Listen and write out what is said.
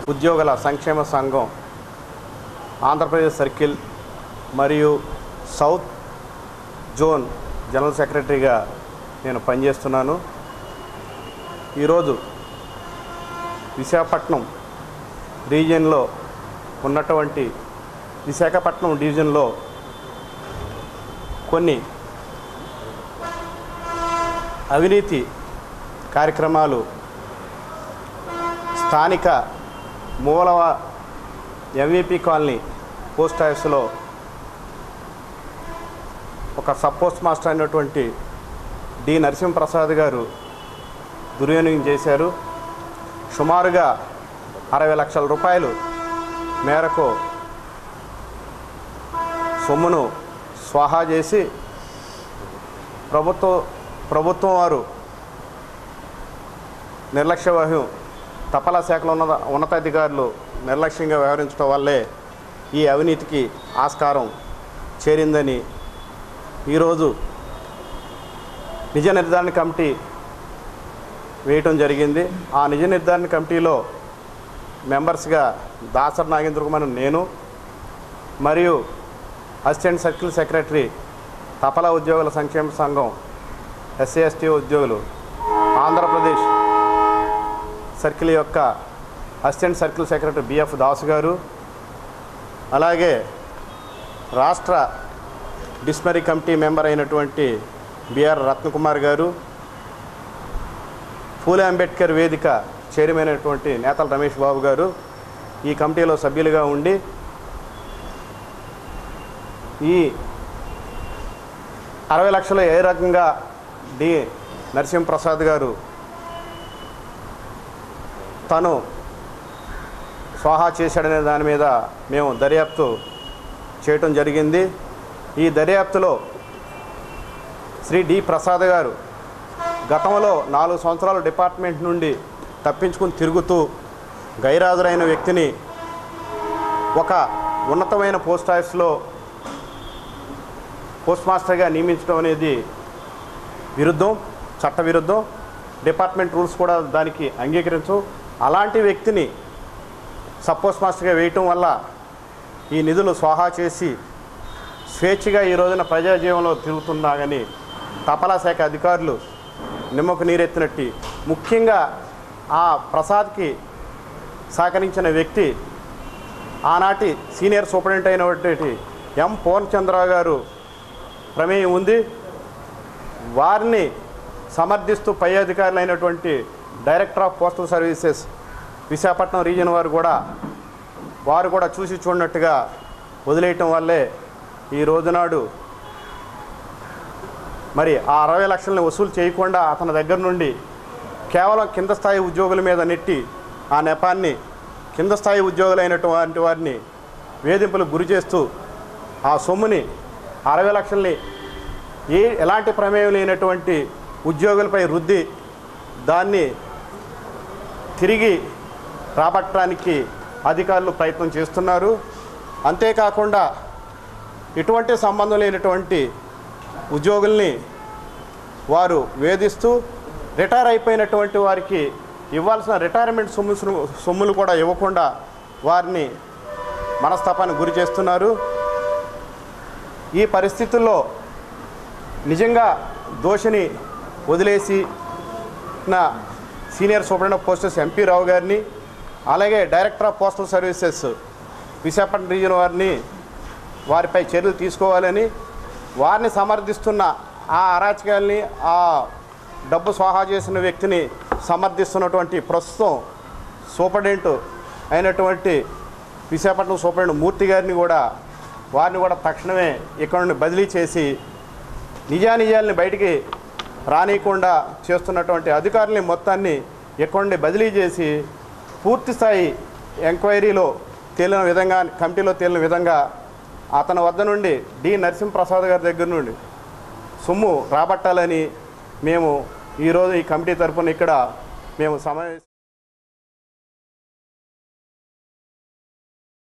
ఉద్యోగుల సంక్షేమ సంఘం ఆంధ్రప్రదేశ్ సర్కిల్ మరియు సౌత్ జోన్ జనరల్ సెక్రటరీగా నేను పనిచేస్తున్నాను ఈరోజు విశాఖపట్నం రీజియన్లో ఉన్నటువంటి విశాఖపట్నం డివిజన్లో కొన్ని అవినీతి కార్యక్రమాలు స్థానిక మూలవ ఎంవిపి కాలనీ పోస్ట్ ఆఫీసులో ఒక సబ్ పోస్ట్ మాస్టర్ అయినటువంటి డి నరసింహప్రసాద్ గారు దుర్వినియోగం చేశారు సుమారుగా అరవై లక్షల రూపాయలు మేరకు సొమ్మును స్వాహా చేసి ప్రభుత్వ ప్రభుత్వం వారు నిర్లక్ష్య వహ్యం తపాలా శాఖలో ఉన్న ఉన్నతాధికారులు నిర్లక్ష్యంగా వ్యవహరించడం వల్లే ఈ అవినీతికి ఆస్కారం చేరిందని ఈరోజు నిజ నిర్ధారణ కమిటీ వేయటం జరిగింది ఆ నిజ నిర్ధారణ కమిటీలో మెంబర్స్గా దాసర్ నాగేంద్ర కుమార్ నేను మరియు అసిస్టెంట్ సర్కిల్ సెక్రటరీ తపలా ఉద్యోగుల సంక్షేమ సంఘం ఎస్సీ ఎస్టీ ఉద్యోగులు ఆంధ్రప్రదేశ్ సర్కిల్ యొక్క assistant circle secretary BF Das గారు అలాగే రాష్ట్ర డిస్మరీ కమిటీ మెంబర్ అయినటువంటి బిఆర్ రత్నకుమార్ గారు పూలే అంబేద్కర్ వేదిక చైర్మన్ అయినటువంటి నేతల రమేష్ బాబు గారు ఈ కమిటీలో సభ్యులుగా ఉండి ఈ అరవై లక్షలు ఏ రకంగా డి నరసింహప్రసాద్ గారు తను స్వాహా చేశాడనే దాని మీద మేము దర్యాప్తు చేయటం జరిగింది ఈ దర్యాప్తులో శ్రీ డి ప్రసాద్ గారు గతంలో నాలుగు సంవత్సరాలు డిపార్ట్మెంట్ నుండి తప్పించుకుని తిరుగుతూ గైరాజులైన వ్యక్తిని ఒక ఉన్నతమైన పోస్ట్ ఆఫీస్లో పోస్ట్ మాస్టర్గా నియమించడం అనేది విరుద్ధం చట్ట విరుద్ధం డిపార్ట్మెంట్ రూల్స్ కూడా దానికి అంగీకరించు అలాంటి వ్యక్తిని సబ్ పోస్ట్ మాస్టర్గా వేయటం వల్ల ఈ నిధులు స్వాహా చేసి స్వేచ్ఛగా ఈ రోజున ప్రజాజీవంలో తిరుగుతున్నా కానీ తపాలా శాఖ అధికారులు నిమ్మకు నీరెత్తినట్టు ముఖ్యంగా ఆ ప్రసాద్కి సహకరించిన వ్యక్తి ఆనాటి సీనియర్ సూపరింటెండెంట్ అయినటువంటి ఎం పూర్ణచంద్రరావు గారు ప్రమేయం ఉంది వారిని సమర్థిస్తూ పై అధికారులు అయినటువంటి director of postal services Visakhapatnam region వారు కూడా వారు కూడా చూసి చూడనట్టుగా వదిలేయటం వల్లే ఈ రోజునాడు మరి ఆ అరవై లక్షలని వసూలు చేయకుండా అతని దగ్గర నుండి కేవలం కింద స్థాయి ఉద్యోగుల మీద నెట్టి ఆ నెపాన్ని కింద స్థాయి ఉద్యోగులైనటువంటి వారిని వేధింపులకు గురి చేస్తూ ఆ సొమ్ముని అరవై లక్షల్ని ఏ ఎలాంటి ప్రమేయం లేనటువంటి ఉద్యోగులపై రుద్ది దాన్ని తిరిగి రాబట్టడానికి అధికారులు ప్రయత్నం చేస్తున్నారు అంతేకాకుండా ఎటువంటి సంబంధం లేనటువంటి ఉద్యోగుల్ని వారు వేధిస్తూ రిటైర్ అయిపోయినటువంటి వారికి ఇవ్వాల్సిన రిటైర్మెంట్ సొమ్ము సొమ్ములు కూడా ఇవ్వకుండా వారిని మనస్తాపానికి గురి చేస్తున్నారు ఈ పరిస్థితుల్లో నిజంగా దోషిని వదిలేసి నా senior superintendent of postals MP Rao గారిని అలాగే director of postal services Visakhapatnam region వారిని వారిపై చర్యలు తీసుకోవాలని వారిని సమర్థిస్తున్న ఆ అరాచకాల్ని ఆ డబ్బు స్వాహా చేసిన వ్యక్తిని సమర్థిస్తున్నటువంటి ప్రస్తుతం సూపరింటెండెంట్ అయినటువంటి విశాఖపట్నం సూపరింటెండెంట్ మూర్తి గారిని కూడా వారిని కూడా తక్షణమే ఇక్కడ నుండి బదిలీ చేసి నిజానిజాలని బయటికి రానియకుండా చేస్తున్నటువంటి అధికారుల్ని మొత్తాన్ని ఇక్కడ నుండి బదిలీ చేసి పూర్తి స్థాయి ఎంక్వైరీలో తేలిన విధంగా కమిటీలో తేలిన విధంగా అతని వద్ద నుండి డి నరసింహప్రసాద్ గారి దగ్గర నుండి సొమ్ము రాబట్టాలని మేము ఈరోజు ఈ కమిటీ తరఫున ఇక్కడ మేము సమావేశం